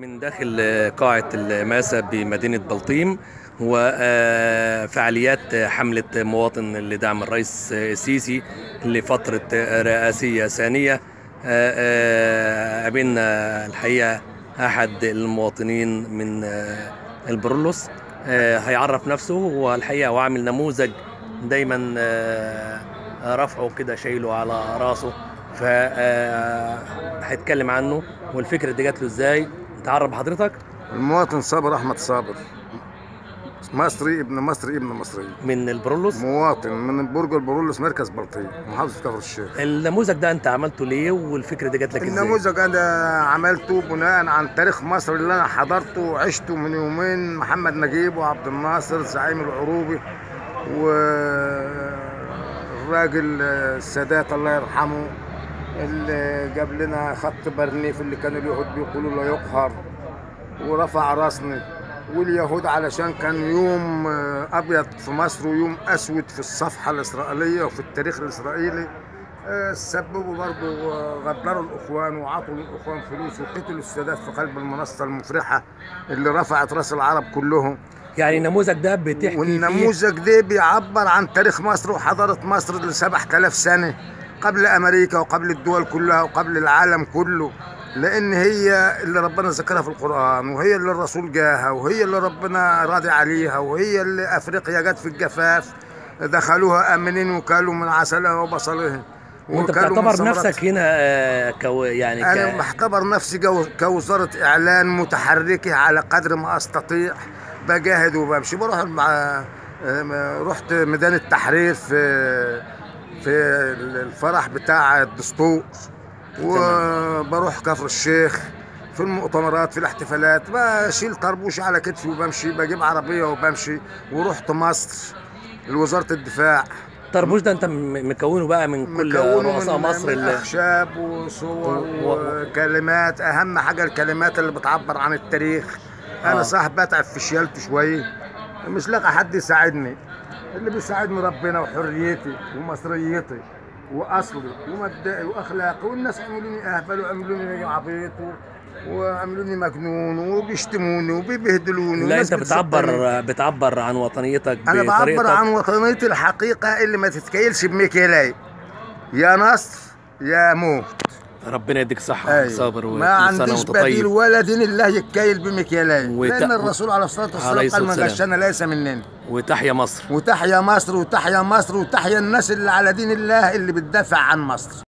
من داخل قاعة الماسة بمدينة بلطيم وفعاليات حملة مواطن لدعم الرئيس السيسي لفترة رئاسية ثانية قابلنا الحقيقة أحد المواطنين من البرولوس هيعرف نفسه والحقيقة وعامل نموذج دايما رفعه كده شايله على راسه ف هيتكلم عنه والفكره دي جات له ازاي تعرف بحضرتك المواطن صابر احمد صابر مصري ابن مصري ابن مصري من البرولوس مواطن من برج البرولوس مركز بلطيم محافظه كفر الشيخ النموذج ده انت عملته ليه والفكره دي جات لك ازاي النموذج انا عملته بناء عن تاريخ مصر اللي انا حضرته وعشته من يومين محمد نجيب وعبد الناصر زعيم العروبي والراجل السادات الله يرحمه اللي جاب لنا خط برنيف اللي كان اليهود بيقولوا لا يقهر ورفع راسنا واليهود علشان كان يوم ابيض في مصر ويوم اسود في الصفحه الاسرائيليه وفي التاريخ الاسرائيلي سببوا برضه غدروا الاخوان وعطوا للاخوان فلوس وقتلوا السادات في قلب المنصه المفرحه اللي رفعت راس العرب كلهم يعني النموذج ده بتحكي والنموذج ده بيعبر عن تاريخ مصر وحضاره مصر ل 7000 سنه قبل امريكا وقبل الدول كلها وقبل العالم كله لان هي اللي ربنا ذكرها في القران وهي اللي الرسول جاها وهي اللي ربنا راضي عليها وهي اللي افريقيا جت في الجفاف دخلوها امنين وكلوا من عسلها وبصلها وانت بتعتبر نفسك هنا كو يعني ك... انا بعتبر نفسي جو كوزاره اعلان متحركه على قدر ما استطيع بجاهد وبمشي بروح مع رحت ميدان التحرير في في الفرح بتاع الدستور وبروح كفر الشيخ في المؤتمرات في الاحتفالات بشيل طربوش على كتفي وبمشي بجيب عربيه وبمشي ورحت مصر لوزاره الدفاع طربوش ده انت مكونه بقى من كل رؤساء مصر من اخشاب وصور و... وكلمات اهم حاجه الكلمات اللي بتعبر عن التاريخ انا آه. صاحب بتعب في شيالته شويه مش لاقي حد يساعدني اللي بيساعدني ربنا وحريتي ومصريتي واصلي ومبدئي واخلاقي والناس عملوني اهبل وعملوني عبيط وعملوني مجنون وبيشتموني وبيبهدلوني لا انت بتعبر بتعبر عن وطنيتك انا بعبر عن وطنيتي الحقيقه اللي ما تتكيلش بمكيالاي يا نصر يا موت ربنا يديك صحة أيوة. صابر ما عنديش بديل ولا دين الله يتكيل بمكيالاي وت... لأن الرسول عليه الصلاة والسلام قال من غشنا ليس مننا وتحيا مصر وتحيا مصر وتحيا مصر وتحيا الناس اللي على دين الله اللي بتدافع عن مصر